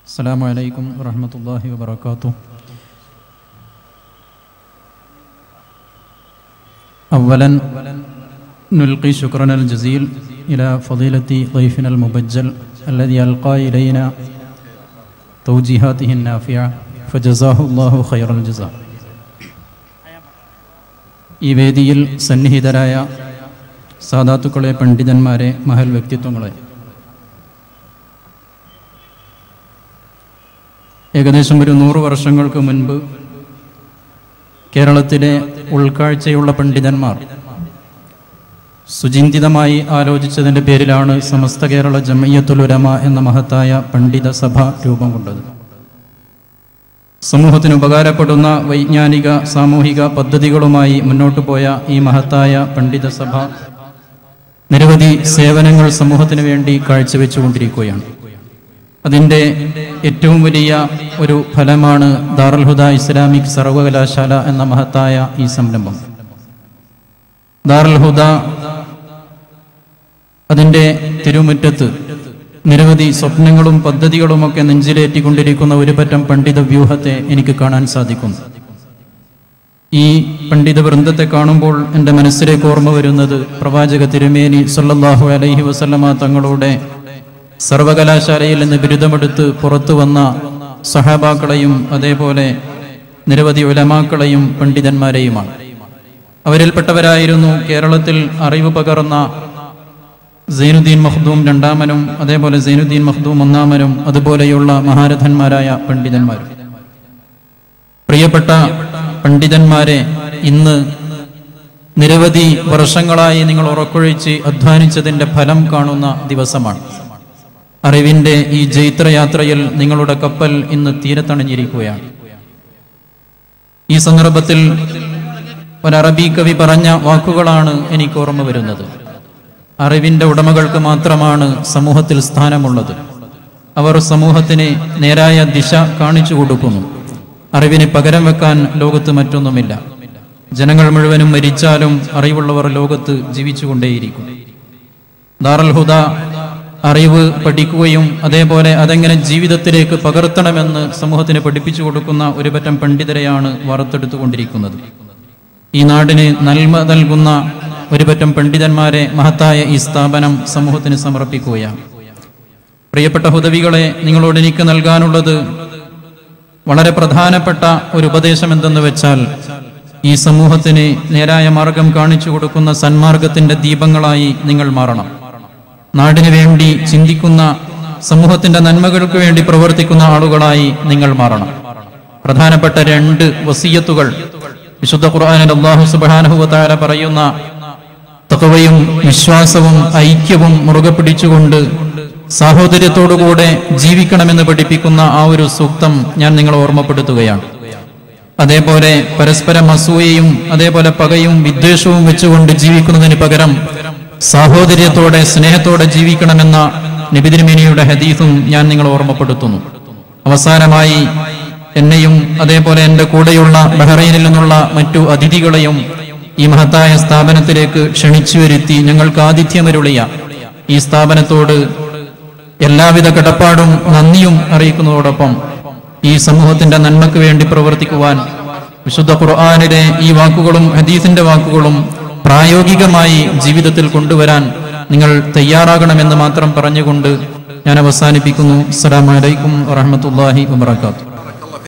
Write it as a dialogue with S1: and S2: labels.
S1: السلام عليكم ورحمة الله وبركاته أولا نلقي شكرنا الجزيل إلى فضيلة ضيفنا المبجل الذي ألقى إلينا توجيهاته النافعة فجزاه الله خير الجزاء ഈ വേദിയിൽ സന്നിഹിതരായ സാധാത്തുക്കളെ പണ്ഡിതന്മാരെ മഹൽ വ്യക്തിത്വങ്ങളെ ഏകദേശം ഒരു നൂറ് വർഷങ്ങൾക്ക് മുൻപ് കേരളത്തിലെ ഉൾക്കാഴ്ചയുള്ള പണ്ഡിതന്മാർ സുചിന്തിതമായി ആലോചിച്ചതിൻ്റെ പേരിലാണ് സമസ്ത കേരള ജമയ്യത്തുൽ ഉലമ എന്ന മഹത്തായ പണ്ഡിത സഭ രൂപം കൊണ്ടത് സമൂഹത്തിന് ഉപകാരപ്പെടുന്ന വൈജ്ഞാനിക സാമൂഹിക പദ്ധതികളുമായി മുന്നോട്ടു പോയ ഈ മഹത്തായ പണ്ഡിത സഭ നിരവധി സേവനങ്ങൾ സമൂഹത്തിന് വേണ്ടി കാഴ്ചവെച്ചുകൊണ്ടിരിക്കുകയാണ് അതിൻ്റെ ഏറ്റവും വലിയ ഒരു ഫലമാണ് ദാറുൽ ഹുദ ഇസ്ലാമിക് സർവകലാശാല എന്ന മഹത്തായ ഈ സംരംഭം ദാറുൽ ഹുദ അതിൻ്റെ തിരുമുറ്റത്ത് നിരവധി സ്വപ്നങ്ങളും പദ്ധതികളുമൊക്കെ നെഞ്ചിലേറ്റിക്കൊണ്ടിരിക്കുന്ന ഒരു പറ്റം പണ്ഡിത വ്യൂഹത്തെ എനിക്ക് കാണാൻ സാധിക്കുന്നു ഈ പണ്ഡിത വൃന്ദത്തെ കാണുമ്പോൾ എൻ്റെ മനസ്സിലേക്ക് ഓർമ്മ വരുന്നത് പ്രവാചക തിരുമേനി സല്ലല്ലാഹു അലൈഹി വസല്ലമ തങ്ങളുടെ സർവകലാശാലയിൽ നിന്ന് ബിരുദമെടുത്ത് പുറത്തു വന്ന സഹാബാക്കളെയും അതേപോലെ നിരവധി ഉലമാക്കളെയും പണ്ഡിതന്മാരെയുമാണ് അവരിൽപ്പെട്ടവരായിരുന്നു കേരളത്തിൽ അറിവ് പകർന്ന സൈനുദ്ദീൻ മഖ്ദൂം രണ്ടാമനും അതേപോലെ സൈനുദ്ദീൻ മഖ്ദൂം ഒന്നാമനും അതുപോലെയുള്ള മഹാരഥന്മാരായ പണ്ഡിതന്മാരും പ്രിയപ്പെട്ട പണ്ഡിതന്മാരെ ഇന്ന് നിരവധി വർഷങ്ങളായി നിങ്ങൾ ഉറക്കൊഴിച്ച് അധ്വാനിച്ചതിന്റെ ഫലം കാണുന്ന ദിവസമാണ് അറിവിന്റെ ഈ ജൈത്രയാത്രയിൽ നിങ്ങളുടെ കപ്പൽ ഇന്ന് തീരത്തണിഞ്ഞിരിക്കുകയാണ് ഈ സന്ദർഭത്തിൽ ഒരു അറബി കവി പറഞ്ഞ വാക്കുകളാണ് എനിക്ക് ഓർമ്മ വരുന്നത് അറിവിന്റെ ഉടമകൾക്ക് മാത്രമാണ് സമൂഹത്തിൽ സ്ഥാനമുള്ളത് അവർ സമൂഹത്തിന് നേരായ ദിശ കാണിച്ചു കൊടുക്കുന്നു അറിവിന് പകരം വെക്കാൻ ലോകത്ത് മറ്റൊന്നുമില്ല ജനങ്ങൾ മുഴുവനും മരിച്ചാലും അറിവുള്ളവർ ലോകത്ത് ജീവിച്ചുകൊണ്ടേയിരിക്കും ദാറുൽ ഹുദ അറിവ് പഠിക്കുകയും അതേപോലെ അതെങ്ങനെ ജീവിതത്തിലേക്ക് പകർത്തണമെന്ന് സമൂഹത്തിന് പഠിപ്പിച്ചു കൊടുക്കുന്ന ഒരു പറ്റം പണ്ഡിതരെയാണ് വാർത്തെടുത്തുകൊണ്ടിരിക്കുന്നത് ഈ നാടിന് നന്മ നൽകുന്ന ഒരു പറ്റം പണ്ഡിതന്മാരെ മഹത്തായ ഈ സ്ഥാപനം സമൂഹത്തിന് സമർപ്പിക്കുകയാണ് പ്രിയപ്പെട്ട ഹുദവികളെ നിങ്ങളോട് എനിക്ക് നൽകാനുള്ളത് വളരെ പ്രധാനപ്പെട്ട ഒരു ഉപദേശം എന്തെന്ന് വെച്ചാൽ ഈ സമൂഹത്തിന് നേരായ മാർഗം കാണിച്ചു കൊടുക്കുന്ന സന്മാർഗത്തിന്റെ ദീപങ്ങളായി നിങ്ങൾ മാറണം നാടിനു വേണ്ടി ചിന്തിക്കുന്ന സമൂഹത്തിന്റെ നന്മകൾക്ക് വേണ്ടി പ്രവർത്തിക്കുന്ന ആളുകളായി നിങ്ങൾ മാറണം പ്രധാനപ്പെട്ട രണ്ട് വസീയത്തുകൾ വിശുദ്ധ ഖുർആനിൽ അള്ളാഹു സുബാനഹുവത്താര പറയുന്ന തകവയും വിശ്വാസവും ഐക്യവും മുറുകെ പിടിച്ചുകൊണ്ട് സാഹോദര്യത്തോടുകൂടെ ജീവിക്കണമെന്ന് പഠിപ്പിക്കുന്ന ആ ഒരു സൂക്തം ഞാൻ നിങ്ങളെ ഓർമ്മപ്പെടുത്തുകയാണ് അതേപോലെ പരസ്പരം അസൂയയും അതേപോലെ പകയും വിദ്വേഷവും വെച്ചുകൊണ്ട് ജീവിക്കുന്നതിന് പകരം സാഹോദര്യത്തോടെ സ്നേഹത്തോടെ ജീവിക്കണമെന്ന നബിതിരുമേനിയുടെ ഹദീസും ഞാൻ നിങ്ങളെ ഓർമ്മപ്പെടുത്തുന്നു അവസാനമായി എന്നെയും അതേപോലെ എൻ്റെ കൂടെയുള്ള ബഹ്റൈനിൽ നിന്നുള്ള മറ്റു അതിഥികളെയും ഈ മഹത്തായ സ്ഥാപനത്തിലേക്ക് ക്ഷണിച്ചു വരുത്തി ഞങ്ങൾക്ക് ആതിഥ്യമരുളിയ ഈ സ്ഥാപനത്തോട് എല്ലാവിധ കടപ്പാടും നന്ദിയും അറിയിക്കുന്നതോടൊപ്പം ഈ സമൂഹത്തിന്റെ നന്മയ്ക്ക് വേണ്ടി പ്രവർത്തിക്കുവാൻ വിശുദ്ധ ഖുർആാനിലെ ഈ വാക്കുകളും ഹദീസിന്റെ വാക്കുകളും പ്രായോഗികമായി ജീവിതത്തിൽ കൊണ്ടുവരാൻ നിങ്ങൾ തയ്യാറാകണമെന്ന് മാത്രം പറഞ്ഞുകൊണ്ട് ഞാൻ അവസാനിപ്പിക്കുന്നു അസ്സലാമലൈക്കും വറഹമത്തല്ലാഹി വാത്തു